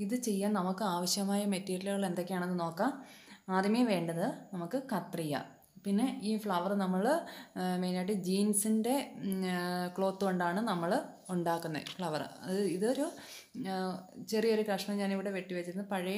ഇത് ചെയ്യാൻ നമുക്ക് ആവശ്യമായ മെറ്റീരിയലുകൾ എന്തൊക്കെയാണെന്ന് നോക്കാം ആദ്യമേ വേണ്ടത് നമുക്ക് കത്രിക പിന്നെ ഈ ഫ്ലവർ നമ്മൾ മെയിനായിട്ട് ജീൻസിൻ്റെ ക്ലോത്ത് കൊണ്ടാണ് നമ്മൾ ഉണ്ടാക്കുന്നത് ഫ്ലവർ അത് ഇതൊരു ആ, ചെറിയൊരു കഷ്ണം ഞാനിവിടെ വെട്ടി വെച്ചിരുന്നത് പഴയ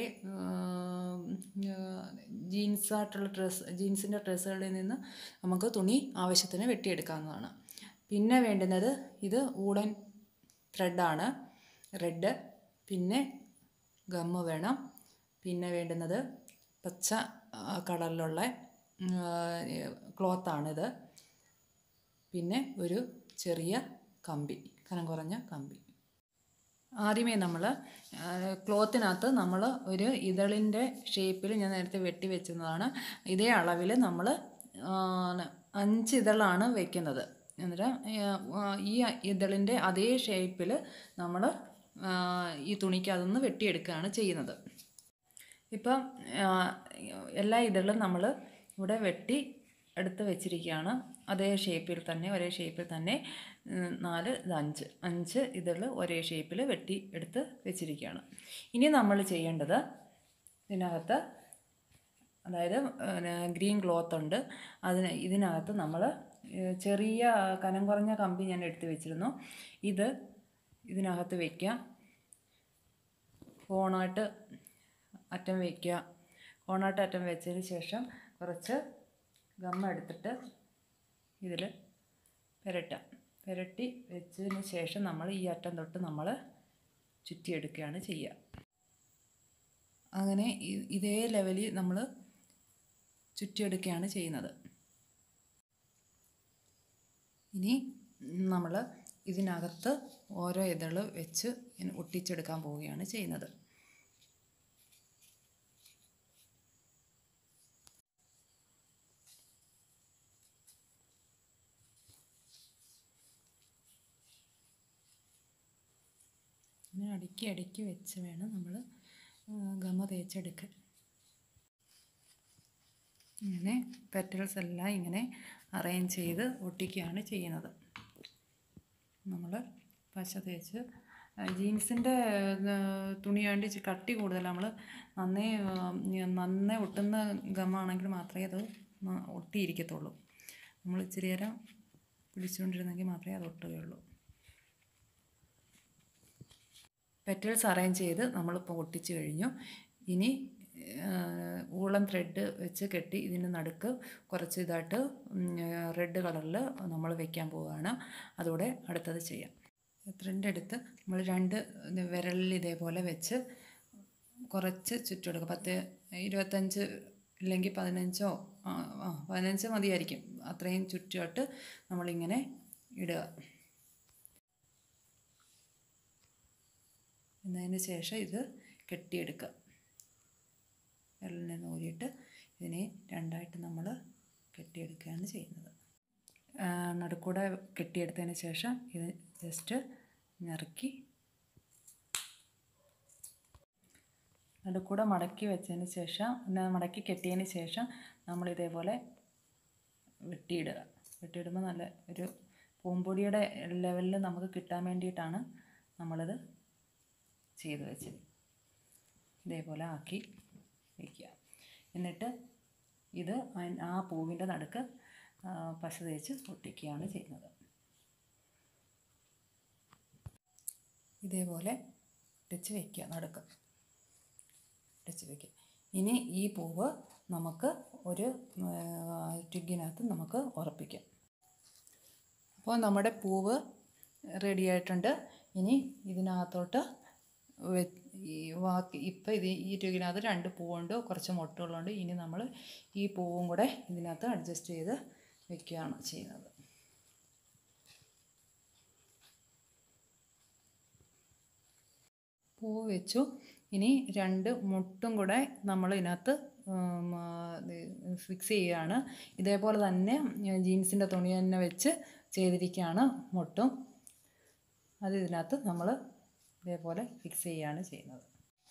ജീൻസായിട്ടുള്ള ഡ്രസ്സ് ജീൻസിൻ്റെ ഡ്രസ്സുകളിൽ നിന്ന് നമുക്ക് തുണി ആവശ്യത്തിന് വെട്ടിയെടുക്കാവുന്നതാണ് പിന്നെ വേണ്ടുന്നത് ഇത് ഊളൻ ത്രെഡാണ് റെഡ് പിന്നെ ഗമ്മ് വേണം പിന്നെ വേണ്ടുന്നത് പച്ച ആ, കളറിലുള്ള ക്ലോത്താണിത് പിന്നെ ഒരു ചെറിയ കമ്പി കനം കുറഞ്ഞ കമ്പി ആദ്യമേ നമ്മൾ ക്ലോത്തിനകത്ത് നമ്മൾ ഒരു ഇതളിൻ്റെ ഷേപ്പിൽ ഞാൻ നേരത്തെ വെട്ടി വെച്ചിരുന്നതാണ് ഇതേ അളവിൽ നമ്മൾ അഞ്ച് ഇതളാണ് വെക്കുന്നത് എന്നിട്ട് ആ, ഈ ഇതളിൻ്റെ അതേ ഷേപ്പിൽ നമ്മൾ ഈ തുണിക്ക് അതൊന്ന് വെട്ടിയെടുക്കുകയാണ് ചെയ്യുന്നത് ഇപ്പം ആ, എല്ലാ ഇതളും നമ്മൾ ഇവിടെ വെട്ടി എടുത്ത് വെച്ചിരിക്കുകയാണ് അതേ ഷേപ്പിൽ തന്നെ ഒരേ ഷേപ്പിൽ തന്നെ ഉം, നാല് ഇത് അഞ്ച് അഞ്ച് ഇതൾ ഒരേ ഷേപ്പിൽ വെട്ടി എടുത്ത് വെച്ചിരിക്കുകയാണ് ഇനി നമ്മൾ ചെയ്യേണ്ടത് ഇതിനകത്ത് അതായത് ഗ്രീൻ ക്ലോത്ത് ഉണ്ട് അതിന് ഇതിനകത്ത് നമ്മൾ ചെറിയ കനം കുറഞ്ഞ കമ്പി ഞാൻ എടുത്ത് വെച്ചിരുന്നു ഇത് ഇതിനകത്ത് വയ്ക്കുക കോണായിട്ട് അറ്റം വയ്ക്കുക കോണായിട്ട് അറ്റം വെച്ചതിന് ശേഷം കുറച്ച് ഗമ്മ എടുത്തിട്ട് ഇതിൽ പുരട്ടാം പുരട്ടി വെച്ചതിന് ശേഷം നമ്മൾ ഈ അറ്റം തൊട്ട് നമ്മൾ ചുറ്റിയെടുക്കുകയാണ് ചെയ്യുക അങ്ങനെ ഇ- ഇതേ ലെവലിൽ നമ്മൾ ചുറ്റിയെടുക്കുകയാണ് ചെയ്യുന്നത് ഇനി നമ്മൾ ഇതിനകത്ത് ഓരോ ഇതള് വെച്ച് ഇങ്ങനെ ഒട്ടിച്ചെടുക്കാൻ പോവുകയാണ് ചെയ്യുന്നത് ഇങ്ങനെ അടുക്കി അടുക്കി വെച്ച് വേണം നമ്മൾ ഗമ തേച്ചെടുക്കാൻ ഇങ്ങനെ പെറ്റൽസ് എല്ലാം ഇങ്ങനെ അറേഞ്ച് ചെയ്ത് ഒട്ടിക്കുകയാണ് ചെയ്യുന്നത് നമ്മൾ പശ തേച്ച് ജീൻസിൻ്റെ തുണിയാണ്ട് ഇച്ചിരി കട്ടി കൂടുതൽ നമ്മൾ നന്നേ ആ, നന്നേ ഒട്ടുന്ന ഗമാണെങ്കിൽ മാത്രമേ അത് ന- ഒട്ടിയിരിക്കത്തുള്ളൂ നമ്മൾ ഇച്ചിരി നേരം പിടിച്ചുകൊണ്ടിരുന്നെങ്കിൽ മാത്രമേ അത് ഒട്ടുകയുള്ളൂ പെറ്റൽസ് അറേഞ്ച് ചെയ്ത് നമ്മളിപ്പോൾ ഒട്ടിച്ച് കഴിഞ്ഞു ഇനി ഊളം ത്രെഡ് വെച്ച് കെട്ടി ഇതിന് നടുക്ക് കുറച്ച് ഇതായിട്ട് റെഡ് കളറിൽ നമ്മൾ വെക്കാൻ പോവുകയാണ് അതോടെ അടുത്തത് ചെയ്യാം ത്രെഡ് എടുത്ത് നമ്മൾ രണ്ട് വിരലിൽ ഇതേപോലെ വെച്ച് കുറച്ച് ചുറ്റെടുക്കുക പത്ത് ഇരുപത്തഞ്ച് ഇല്ലെങ്കിൽ പതിനഞ്ചോ ആ ആ, പതിനഞ്ച് മതിയായിരിക്കും അത്രയും ചുറ്റുമായിട്ട് നമ്മളിങ്ങനെ ഇടുക എന്നതിന് ശേഷം ഇത് കെട്ടിയെടുക്കുക വിരലിനെ നൂരിയിട്ട് ഇതിനെ രണ്ടായിട്ട് നമ്മൾ കെട്ടിയെടുക്കുകയാണ് ചെയ്യുന്നത് ആ, നടുക്കൂടെ കെട്ടിയെടുത്തതിന് ശേഷം ഇത് ജസ്റ്റ് ഞറുക്കി നടുക്കൂടെ മടക്കി വെച്ചതിന് ശേഷം പിന്നെ മടക്കി കെട്ടിയതിന് ശേഷം നമ്മൾ ഇതേപോലെ വെട്ടിയിടുക വെട്ടിയിടുമ്പോൾ നല്ല ഒരു പൂമ്പൊടിയുടെ ലെവലിൽ നമുക്ക് കിട്ടാൻ വേണ്ടിയിട്ടാണ് നമ്മളിത് ചെയ്ത് വെച്ചത് ഇതേപോലെ ആക്കി വയ്ക്കുക എന്നിട്ട് ഇത് അയ്- ആ പൂവിൻ്റെ നടുക്ക് ആ, പശ തേച്ച് ഒട്ടിക്കുകയാണ് ചെയ്യുന്നത് ഇതേപോലെ ഒട്ടിച്ച് വയ്ക്കുക നടുക്ക് ഒട്ടിച്ച് വയ്ക്കുക ഇനി ഈ പൂവ് നമുക്ക് ഒരു ട്വിഗിനകത്ത് നമുക്ക് ഉറപ്പിക്കാം അപ്പോൾ നമ്മുടെ പൂവ് റെഡി ആയിട്ടുണ്ട് ഇനി ഇതിനകത്തോട്ട് വെ- ഈ ബാക്കി ഇപ്പം ഇത് ഈ ട്യൂബിനകത്ത് രണ്ട് പൂവുണ്ട് കുറച്ച് മുട്ടുകളുണ്ട് ഇനി നമ്മൾ ഈ പൂവും കൂടെ ഇതിനകത്ത് അഡ്ജസ്റ്റ് ചെയ്ത് വെക്കുകയാണ് ചെയ്യുന്നത് പൂവ് വെച്ചു ഇനി രണ്ട് മുട്ടും കൂടെ നമ്മൾ ഇതിനകത്ത് ഫിക്സ് ചെയ്യുകയാണ് ഇതേപോലെ തന്നെ ജീൻസിൻ്റെ തുണി തന്നെ വെച്ച് ചെയ്തിരിക്കുകയാണ് മുട്ടും അത് ഇതിനകത്ത് നമ്മൾ ഇതേപോലെ ഫിക്സ് ചെയ്യുകയാണ് ചെയ്യുന്നത്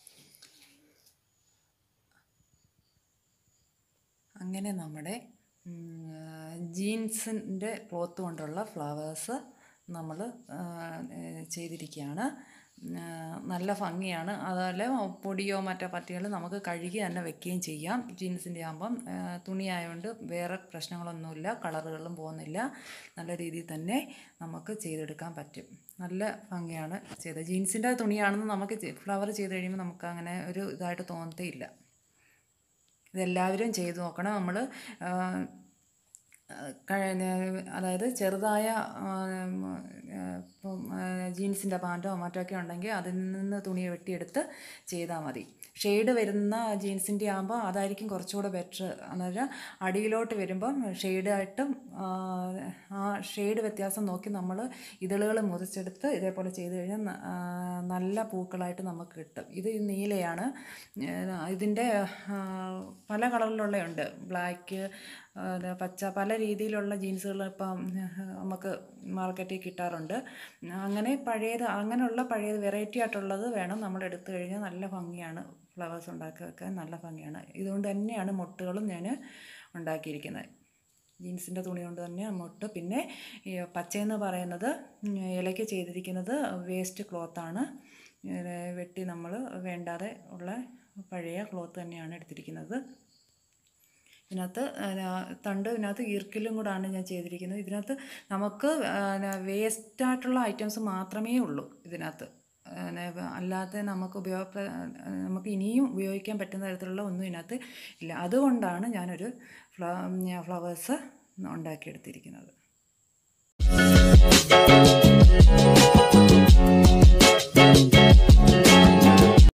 അങ്ങനെ നമ്മുടെ ജീൻസിൻ്റെ ക്ലോത്ത് കൊണ്ടുള്ള ഫ്ലവേഴ്സ് നമ്മൾ ചെയ്തിരിക്കുകയാണ് ആ, നല്ല ഭംഗിയാണ് അതുപോലെ പൊടിയോ മറ്റോ പറ്റിയാൽ നമുക്ക് കഴുകി തന്നെ വെക്കുകയും ചെയ്യാം ജീൻസിൻ്റെ ആകുമ്പം ആ, തുണിയായതുകൊണ്ട് വേറെ പ്രശ്നങ്ങളൊന്നുമില്ല കളറുകളും പോകുന്നില്ല നല്ല രീതിയിൽ തന്നെ നമുക്ക് ചെയ്തെടുക്കാൻ പറ്റും നല്ല ഭംഗിയാണ് ചെയ്തത് ജീൻസിൻ്റെ തുണിയാണെന്ന് നമുക്ക് ഫ്ലവർ ചെയ്ത് കഴിയുമ്പോൾ നമുക്ക് അങ്ങനെ ഒരു ഇതായിട്ട് തോന്നത്തേയില്ല ഇതെല്ലാവരും ചെയ്തു നോക്കണം നമ്മൾ അതായത് ചെറുതായ ആ, ആ, ഇപ്പം ജീൻസിൻ്റെ പാൻറ്റോ മറ്റൊക്കെ ഉണ്ടെങ്കിൽ അതിൽ നിന്ന് തുണി വെട്ടിയെടുത്ത് ചെയ്താൽ മതി ഷെയ്ഡ് വരുന്ന ജീൻസിൻ്റെ ആകുമ്പോൾ അതായിരിക്കും കുറച്ചുകൂടെ ബെറ്റർ എന്നുവെച്ചാൽ അടിയിലോട്ട് വരുമ്പം ഷെയ്ഡായിട്ടും ആ ഷെയ്ഡ് വ്യത്യാസം നോക്കി നമ്മൾ ഇതളുകൾ മുറിച്ചെടുത്ത് ഇതേപോലെ ചെയ്ത് കഴിഞ്ഞാൽ ന- ആ, നല്ല പൂക്കളായിട്ട് നമുക്ക് കിട്ടും ഇത് നീലയാണ് ഇതിൻ്റെ പല കളറിലുള്ളതുണ്ട് ബ്ലാക്ക് പച്ച പല രീതിയിലുള്ള ജീൻസുകൾ ഇപ്പം നമുക്ക് മാർക്കറ്റിൽ കിട്ടാറുണ്ട് അങ്ങനെ പഴയത് അങ്ങനെയുള്ള പഴയത് വെറൈറ്റി ആയിട്ടുള്ളത് വേണം നമ്മൾ എടുത്തു കഴിഞ്ഞാൽ നല്ല ഭംഗിയാണ് ഫ്ലവേഴ്സ് ഉണ്ടാക്കി വെക്കാൻ നല്ല ഭംഗിയാണ് ഇതുകൊണ്ട് തന്നെയാണ് മുട്ടുകളും ഞാൻ ഉണ്ടാക്കിയിരിക്കുന്നത് ജീൻസിൻ്റെ തുണി കൊണ്ട് തന്നെ മുട്ട് പിന്നെ ഈ പച്ചയെന്ന് പറയുന്നത് ഇലയ്ക്ക് ചെയ്തിരിക്കുന്നത് വേസ്റ്റ് ക്ലോത്താണ് വെട്ടി നമ്മൾ വേണ്ടാതെ ഉള്ള പഴയ ക്ലോത്ത് തന്നെയാണ് എടുത്തിരിക്കുന്നത് ഇതിനകത്ത് ആ, തണ്ട് ഇതിനകത്ത് ഈർക്കിലും കൂടാണ് ഞാൻ ചെയ്തിരിക്കുന്നത് ഇതിനകത്ത് നമുക്ക് വേസ്റ്റായിട്ടുള്ള ഐറ്റംസ് മാത്രമേ ഉള്ളൂ ഇതിനകത്ത് പിന്നെ അല്ലാതെ നമുക്ക് ഉപയോഗ നമുക്ക് ഇനിയും ഉപയോഗിക്കാൻ പറ്റുന്ന തരത്തിലുള്ള ഒന്നും ഇതിനകത്ത് ഇല്ല അതുകൊണ്ടാണ് ഞാനൊരു ഫ്ല ഫ്ലവേഴ്സ് ഉണ്ടാക്കിയെടുത്തിരിക്കുന്നത്